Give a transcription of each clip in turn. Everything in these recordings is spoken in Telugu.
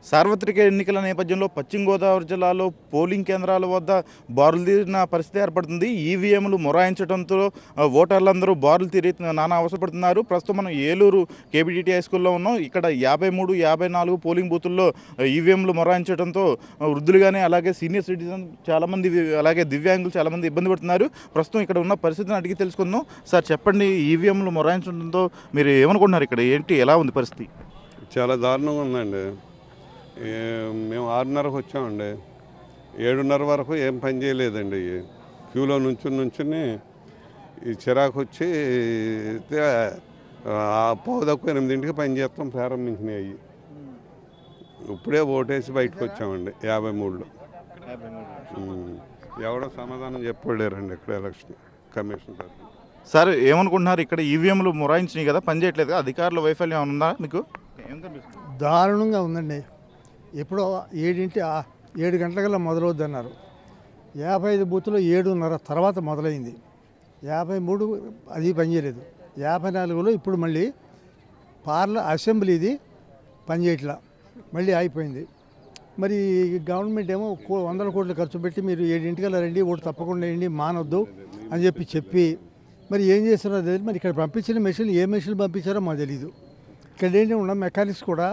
సార్వత్రిక ఎన్నికల నేపథ్యంలో పశ్చిమ గోదావరి జిల్లాలో పోలింగ్ కేంద్రాల వద్ద బారులు తీరిన పరిస్థితి ఏర్పడుతుంది ఈవీఎంలు మొరాయించడంతో ఆ, ఓటర్లందరూ బారులు తీరి నానా అవసరపడుతున్నారు ప్రస్తుతం మనం ఏలూరు కేబిడిటి హై స్కూల్లో ఉన్నాం ఇక్కడ యాభై మూడు యాభై నాలుగు పోలింగ్ బూతుల్లో ఈవీఎంలు మొరాయించడంతో ఆ, వృద్ధులు కానీ అలాగే సీనియర్ సిటిజన్ చాలామంది వి- అలాగే దివ్యాంగులు చాలామంది ఇబ్బంది పడుతున్నారు ప్రస్తుతం ఇక్కడ ఉన్న పరిస్థితిని అడిగి తెలుసుకుందాం సార్ చెప్పండి ఈవీఎంలు మొరాయించడంతో మీరు ఏమనుకుంటున్నారు ఇక్కడ ఏంటి ఎలా ఉంది పరిస్థితి చాలా దారుణంగా ఉందండి ఏ- మేము ఆరున్నరకు వచ్చామండి ఏడున్నర వరకు ఏం పని చేయలేదండి ఇవి. క్యూలో నుంచుని నుంచుని ఈ చిరాకు వచ్చి అయితే ఆ పోదక్కు ఎనిమిదింటికి పని చేస్తాం ప్రారంభించినాయి అవి ఇప్పుడే ఓటేసి బయటకు వచ్చామండి యాభై మూడులో ఉమ్. ఎవడో సమాధానం చెప్పలేరండి ఇక్కడ ఎలక్షన్ కమిషన్ తరఫున సార్ ఏమనుకుంటున్నారు ఇక్కడ ఈవీఎంలు మొరాయించినాయి కదా పని చేయట్లేదు కదా అధికారుల వైఫల్యం ఏమైనా ఉందా మీకు ఏం కనిపిస్తుంది దారుణంగా ఉందండి ఎప్పుడో ఏడింటి ఆ- ఏడు గంటలకల్లా మొదలవుద్ది అన్నారు యాభై ఐదు బూత్లో ఏడున్నర తర్వాత మొదలైంది యాభై మూడు అది పనిచేయలేదు యాభై నాలుగులో ఇప్పుడు మళ్ళీ పార్ల అసెంబ్లీది పనిచేయట్లా మళ్ళీ అయిపోయింది మరి గవర్నమెంట్ ఏమో కో- వందల కోట్లు ఖర్చు పెట్టి మీరు ఏడింటికల్లా రండి ఓటు తప్పకుండా వేయండి మానొద్దు అని చెప్పి చెప్పి మరి ఏం చేస్తున్నారో తెలియదు మరి ఇక్కడ పంపించిన మెషిన్ ఏ మెషిన్ పంపించారో మాకు తెలియదు ఇక్కడ ఏంటి ఉన్న మెకానిక్స్ కూడా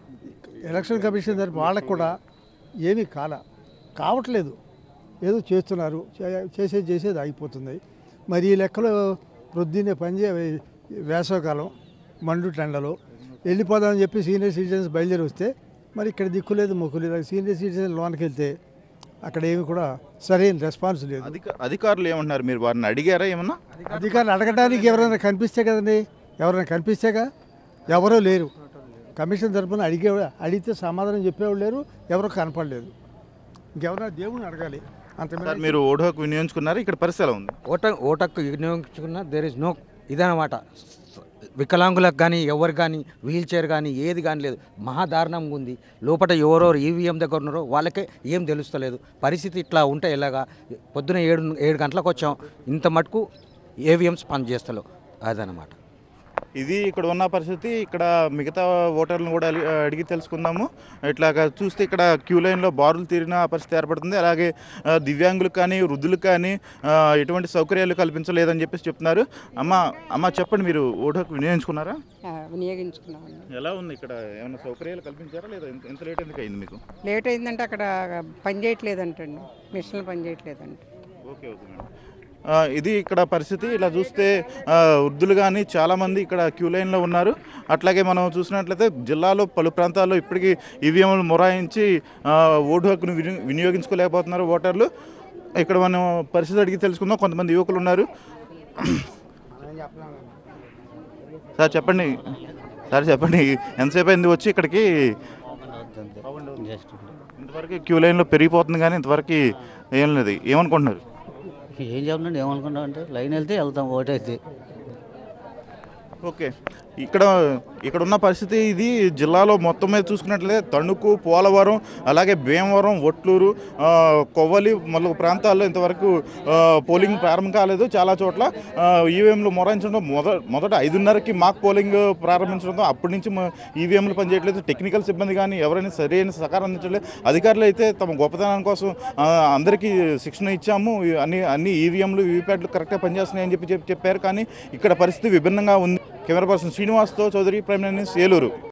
ఎలక్షన్ కమిషన్ తరపు వాళ్ళకు కూడా ఏమీ కాల కావట్లేదు ఏదో చేస్తున్నారు చే- చేసేది చేసేది ఆగిపోతుంది మరి ఈ లెక్కలో ప్రొద్దున్నే పనిచే వేసవకాలం మండు టెండలో వెళ్ళిపోదామని చెప్పి సీనియర్ సిటిజన్స్ బయలుదేరి వస్తే మరి ఇక్కడ దిక్కు లేదు మొక్కు లేదు సీనియర్ సిటిజన్ లోనికి వెళ్తే అక్కడ ఏమి కూడా సరైన రెస్పాన్స్ లేదు అధిక అధికారులు ఏమంటున్నారు మీరు వారిని అడిగారా ఏమన్నా అధికారులు అడగడానికి ఎవరైనా కనిపిస్తే కదండి ఎవరైనా కనిపిస్తేగా ఎవరో లేరు కమిషన్ తరపున అడిగే అడిగితే సమాధానం చెప్పేవాళ్ళు లేరు ఎవరో కనపడలేదు ఇంకెవరైనా దేవుడిని అడగాలి అంత సార్ మీరు ఓటు హక్కు వినియోగించుకున్నారు ఇక్కడ పరిస్థితి ఎలా ఉంది ఓట ఓటక్కు వినియోగించుకున్న దేర్ ఇస్ నో ఇదనమాట వికలాంగులకు కానీ ఎవరికి కానీ వీల్ చైర్ కానీ ఏది కానీ లేదు మహాదారుణంగా ఉంది లోపల ఎవరెవరు ఈవీఎం దగ్గర ఉన్నారో వాళ్ళకే ఏం తెలుస్తలేదు పరిస్థితి ఇట్లా ఉంటే ఎలాగా పొద్దున ఏడు ఏడు గంటలకు వచ్చాం ఇంత మటుకు ఏవిఎంస్ పనిచేస్తలేవు అదనమాట ఇది ఇక్కడ ఉన్న పరిస్థితి ఇక్కడ మిగతా ఓటర్లను కూడా అలి- అడిగి తెలుసుకుందాము ఇట్లాగా చూస్తే ఇక్కడ క్యూ లైన్లో బారులు తీరిన పరిస్థితి ఏర్పడుతుంది అలాగే ఆ, దివ్యాంగులకు కానీ వృద్ధులకు కానీ ఆ, ఎటువంటి సౌకర్యాలు కల్పించలేదని చెప్పేసి చెప్తున్నారు అమ్మ అమ్మ చెప్పండి మీరు ఓటు హక్కు వినియోగించుకున్నారా ఆ, వినియోగించుకున్నామండి ఎలా ఉంది ఇక్కడ ఏమైనా సౌకర్యాలు కల్పించారా లేదా ఎంత- ఎంత లేట్ ఎందుకు అయింది మీకు లేట్ అయిందంటే అక్కడ పని చేయట్లేదంటండి మిషన్లు పని చేయట్లేదంట ఓకే ఓకే మేడం ఆ, ఇది ఇక్కడ పరిస్థితి ఇలా చూస్తే ఆ, వృద్ధులు కానీ చాలామంది ఇక్కడ క్యూ లైన్లో ఉన్నారు అట్లాగే మనం చూసినట్లయితే జిల్లాలో పలు ప్రాంతాల్లో ఇప్పటికీ ఈవీఎంలు మొరాయించి ఆ, ఓటు హక్కును విని వినియోగించుకోలేకపోతున్నారు ఓటర్లు ఇక్కడ మనం పరిస్థితి అడిగి తెలుసుకుందాం కొంతమంది యువకులు ఉన్నారు సార్ చెప్పండి సార్ చెప్పండి ఎంతసేపు అయింది వచ్చి ఇక్కడికి ఇంతవరకు క్యూ లైన్లో పెరిగిపోతుంది కానీ ఇంతవరకు ఏం లేదు ఏమనుకుంటున్నారు ఏం చెప్పండి ఏమనుకుంటాం అంటే లైన్ వెళ్తే వెళ్తాం ఓటైతే ఓకే ఇక్కడ ఇక్కడ ఉన్న పరిస్థితి ఇది జిల్లాలో మొత్తం మీద చూసుకున్నట్లయితే తణుకు పోలవరం అలాగే భీమవరం ఒట్లూరు ఆ, కొవ్వలి మొదలగు ప్రాంతాల్లో ఇంతవరకు ఆ, పోలింగ్ ప్రారంభం కాలేదు చాలా చోట్ల ఆ, ఈవీఎంలు మొరాయించడం మొద మొదట ఐదున్నరకి మాక్ పోలింగ్ ప్రారంభించడంతో అప్పటి నుంచి మ- ఈవీఎంలు పనిచేయట్లేదు టెక్నికల్ సిబ్బంది కానీ ఎవరైనా సరైన సహకారం అందించలేదు అధికారులు అయితే తమ గొప్పతనం కోసం ఆ, అందరికీ శిక్షణ ఇచ్చాము అన్ని అన్ని ఈవీఎంలు వీవీప్యాట్లు కరెక్ట్గా పనిచేస్తున్నాయని చెప్పి చెప్పి చెప్పారు కానీ ఇక్కడ పరిస్థితి విభిన్నంగా ఉంది కెమెరా పర్సన్ శ్రీనివాస్తో చౌదరి ప్రైమ్ న్యూస్ ఏలూరు